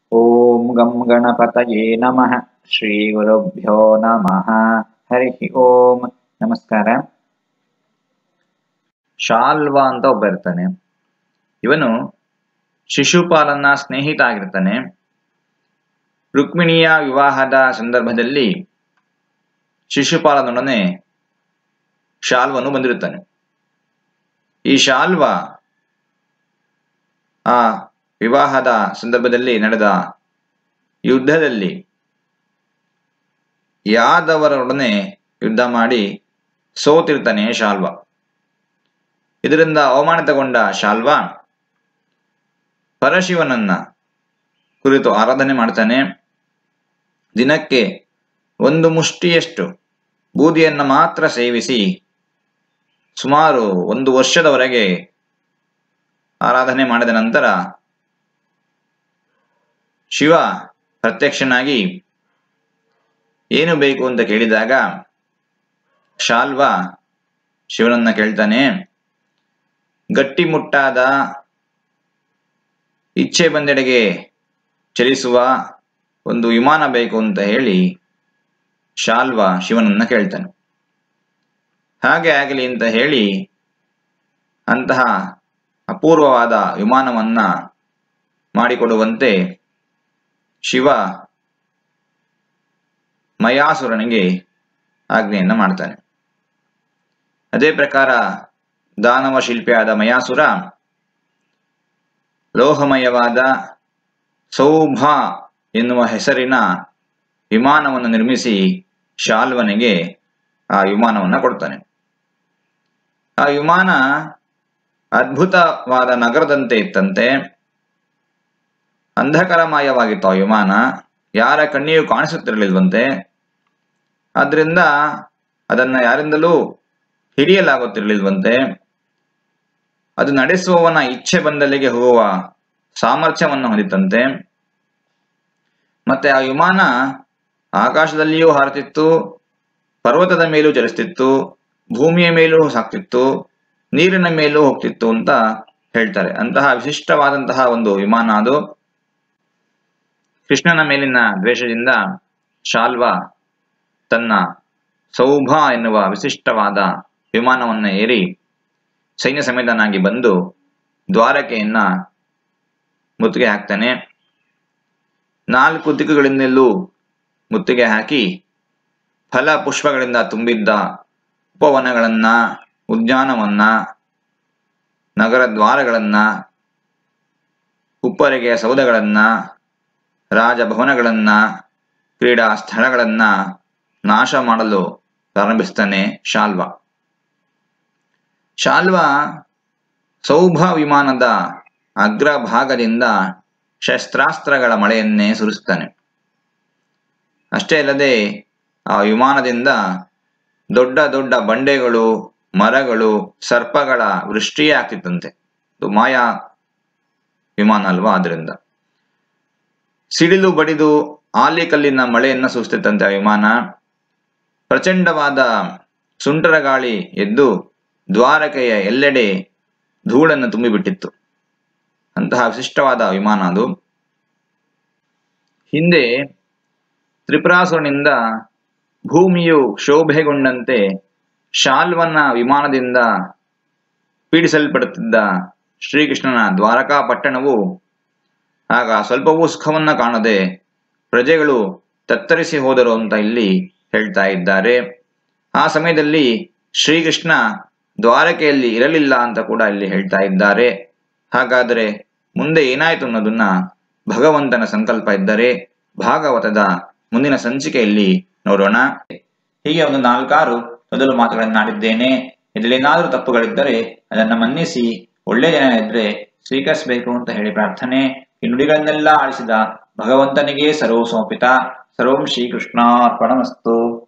ಓಂ ಗಂ ಗಣಪತಯೇ ನಮಃ ಶ್ರೀ ಗುರುಭ್ಯೋ ನಮಃ ಹರಿ ಓಂ ನಮಸ್ಕಾರ ಶಾಲ್ವಾ ಅಂತ ಒಬ್ಬ ಇರ್ತಾನೆ ಇವನು ಶಿಶುಪಾಲನ ಸ್ನೇಹಿತ ಆಗಿರ್ತಾನೆ ರುಕ್ಮಿಣಿಯ ವಿವಾಹದ ಸಂದರ್ಭದಲ್ಲಿ ಶಿಶುಪಾಲನೊಡನೆ ಶಾಲ್ವನು ಬಂದಿರುತ್ತಾನೆ ಈ ಶಾಲ್ವ ಆ ವಿವಾಹದ ಸಂದರ್ಭದಲ್ಲಿ ನಡೆದ ಯುದ್ಧದಲ್ಲಿ ಯಾದವರೊಡನೆ ಯುದ್ಧ ಮಾಡಿ ಸೋತಿರ್ತಾನೆ ಶಾಲ್ವ ಇದರಿಂದ ಅವಮಾನಿತಗೊಂಡ ಶಾಲ್ವ ಪರಶಿವನನ್ನ ಕುರಿತು ಆರಾಧನೆ ಮಾಡ್ತಾನೆ ದಿನಕ್ಕೆ ಒಂದು ಮುಷ್ಟಿಯಷ್ಟು ಬೂದಿಯನ್ನ ಮಾತ್ರ ಸೇವಿಸಿ ಸುಮಾರು ಒಂದು ವರ್ಷದವರೆಗೆ ಆರಾಧನೆ ಮಾಡಿದ ನಂತರ ಶಿವ ಪ್ರತ್ಯಕ್ಷನಾಗಿ ಏನು ಬೇಕು ಅಂತ ಕೇಳಿದಾಗ ಶಾಲ್ವ ಶಿವನನ್ನ ಕೇಳ್ತಾನೆ ಗಟ್ಟಿಮುಟ್ಟಾದ ಇಚ್ಛೆ ಬಂದೆಡೆಗೆ ಚಲಿಸುವ ಒಂದು ವಿಮಾನ ಬೇಕು ಅಂತ ಹೇಳಿ ಶಾಲ್ವ ಶಿವನನ್ನ ಕೇಳ್ತಾನೆ ಹಾಗೆ ಆಗಲಿ ಅಂತ ಹೇಳಿ ಅಂತಹ ಅಪೂರ್ವವಾದ ವಿಮಾನವನ್ನ ಮಾಡಿಕೊಡುವಂತೆ ಶಿವ ಮಯಾಸುರನಿಗೆ ಆಜ್ಞೆಯನ್ನ ಮಾಡ್ತಾನೆ ಅದೇ ಪ್ರಕಾರ ದಾನವ ಶಿಲ್ಪಿಯಾದ ಮಯಾಸುರ ಲೋಹಮಯವಾದ ಸೌಭ ಎನ್ನುವ ಹೆಸರಿನ ವಿಮಾನವನ್ನು ನಿರ್ಮಿಸಿ ಶಾಲ್ವನಿಗೆ ಆ ವಿಮಾನವನ್ನು ಕೊಡ್ತಾನೆ ಆ ವಿಮಾನ ಅದ್ಭುತವಾದ ನಗರದಂತೆ ಇತ್ತಂತೆ ಅಂಧಕರಮಯವಾಗಿತ್ತು ಆ ವಿಮಾನ ಯಾರ ಕಣ್ಣಿಯೂ ಕಾಣಿಸುತ್ತಿರಲಿಲ್ವಂತೆ ಆದ್ರಿಂದ ಅದನ್ನ ಯಾರಿಂದಲೂ ಹಿಡಿಯಲಾಗುತ್ತಿರಲಿಲ್ವಂತೆ ಅದು ನಡೆಸುವವನ ಇಚ್ಛೆ ಬಂದಲ್ಲಿಗೆ ಹೋಗುವ ಸಾಮರ್ಥ್ಯವನ್ನು ಹೊಂದಿತ್ತಂತೆ ಮತ್ತೆ ಆ ವಿಮಾನ ಆಕಾಶದಲ್ಲಿಯೂ ಹಾರುತ್ತಿತ್ತು ಪರ್ವತದ ಮೇಲೂ ಚಲಿಸ್ತಿತ್ತು ಭೂಮಿಯ ಮೇಲೂ ಸಾಕ್ತಿತ್ತು ನೀರಿನ ಮೇಲೂ ಹೋಗ್ತಿತ್ತು ಅಂತ ಹೇಳ್ತಾರೆ ಅಂತಹ ವಿಶಿಷ್ಟವಾದಂತಹ ಒಂದು ವಿಮಾನ ಅದು ಕೃಷ್ಣನ ಮೇಲಿನ ದ್ವೇಷದಿಂದ ಶಾಲ್ವ ತನ್ನ ಸೌಭ ಎನ್ನುವ ವಿಶಿಷ್ಟವಾದ ವಿಮಾನವನ್ನು ಏರಿ ಸೈನ್ಯ ಸಮೇತನಾಗಿ ಬಂದು ದ್ವಾರಕೆಯನ್ನ ಮುತ್ತಿಗೆ ಹಾಕ್ತಾನೆ ನಾಲ್ಕು ದಿಕ್ಕುಗಳಿಂದಲೂ ಮುತ್ತಿಗೆ ಹಾಕಿ ಫಲ ಪುಷ್ಪಗಳಿಂದ ತುಂಬಿದ್ದ ಉಪವನಗಳನ್ನ ಉದ್ಯಾನವನ್ನ ನಗರ ದ್ವಾರಗಳನ್ನ ಉಪ್ಪರಿಗೆಯ ಸೌಧಗಳನ್ನ ರಾಜಭವನಗಳನ್ನ ಕ್ರೀಡಾ ಸ್ಥಳಗಳನ್ನ ನಾಶ ಮಾಡಲು ಪ್ರಾರಂಭಿಸ್ತಾನೆ ಶಾಲ್ವ ಶಾಲ್ವ ಸೌಭ ವಿಮಾನದ ಅಗ್ರಭಾಗದಿಂದ ಶಸ್ತ್ರಾಸ್ತ್ರಗಳ ಮಳೆಯನ್ನೇ ಸುರಿಸ್ತಾನೆ ಅಷ್ಟೇ ಅಲ್ಲದೆ ಆ ವಿಮಾನದಿಂದ ದೊಡ್ಡ ದೊಡ್ಡ ಬಂಡೆಗಳು ಮರಗಳು ಸರ್ಪಗಳ ವೃಷ್ಟಿಯೇ ಆಗ್ತಿತ್ತಂತೆ ಇದು ಮಾಯಾ ವಿಮಾನ ಅಲ್ವಾ ಆದ್ರಿಂದ ಸಿಡಿಲು ಬಡಿದು ಆಲಿಕಲ್ಲಿನ ಮಳೆಯನ್ನ ಸುರಿಸ್ತಿತ್ತಂತೆ ಆ ವಿಮಾನ ಪ್ರಚಂಡವಾದ ಸುಂಟರ ಗಾಳಿ ಎದ್ದು ದ್ವಾರಕೆಯ ಎಲ್ಲೆಡೆ ಧೂಳನ್ನು ತುಂಬಿಬಿಟ್ಟಿತ್ತು ಅಂತಹ ವಿಶಿಷ್ಟವಾದ ವಿಮಾನ ಅದು ಹಿಂದೆ ತ್ರಿಪುರಾಸುರನಿಂದ ಭೂಮಿಯು ಶೋಭೆಗೊಂಡಂತೆ ಶಾಲ್ವನ ವಿಮಾನದಿಂದ ಪೀಡಿಸಲ್ಪಡುತ್ತಿದ್ದ ಶ್ರೀಕೃಷ್ಣನ ದ್ವಾರಕಾ ಪಟ್ಟಣವು ಆಗ ಸ್ವಲ್ಪವೂ ಸುಖವನ್ನ ಕಾಣದೆ ಪ್ರಜೆಗಳು ತತ್ತರಿಸಿ ಹೋದರು ಅಂತ ಇಲ್ಲಿ ಹೇಳ್ತಾ ಇದ್ದಾರೆ ಆ ಸಮಯದಲ್ಲಿ ಶ್ರೀಕೃಷ್ಣ ದ್ವಾರಕೆಯಲ್ಲಿ ಇರಲಿಲ್ಲ ಅಂತ ಕೂಡ ಇಲ್ಲಿ ಹೇಳ್ತಾ ಇದ್ದಾರೆ ಹಾಗಾದರೆ ಮುಂದೆ ಏನಾಯ್ತು ಅನ್ನೋದನ್ನ ಭಗವಂತನ ಸಂಕಲ್ಪ ಇದ್ದರೆ ಭಾಗವತದ ಮುಂದಿನ ಸಂಚಿಕೆಯಲ್ಲಿ ನೋಡೋಣ ಹೀಗೆ ಒಂದು ನಾಲ್ಕಾರು ಮೊದಲು ಮಾತುಗಳನ್ನಾಡಿದ್ದೇನೆ ಇದರಲ್ಲೇನಾದರೂ ತಪ್ಪುಗಳಿದ್ದರೆ ಅದನ್ನ ಮನ್ನಿಸಿ ಒಳ್ಳೆ ಜನ ಇದ್ರೆ ಸ್ವೀಕರಿಸಬೇಕು ಅಂತ ಹೇಳಿ ಪ್ರಾರ್ಥನೆ ಈ ನುಡಿಗಳನ್ನೆಲ್ಲ ಆಳಿಸಿದ ಭಗವಂತನಿಗೆ ಸರ್ವ ಸಮರ್ಪಿತ ಸರ್ವಂ ಶ್ರೀಕೃಷ್ಣಾರ್ಪಣಮಸ್ತು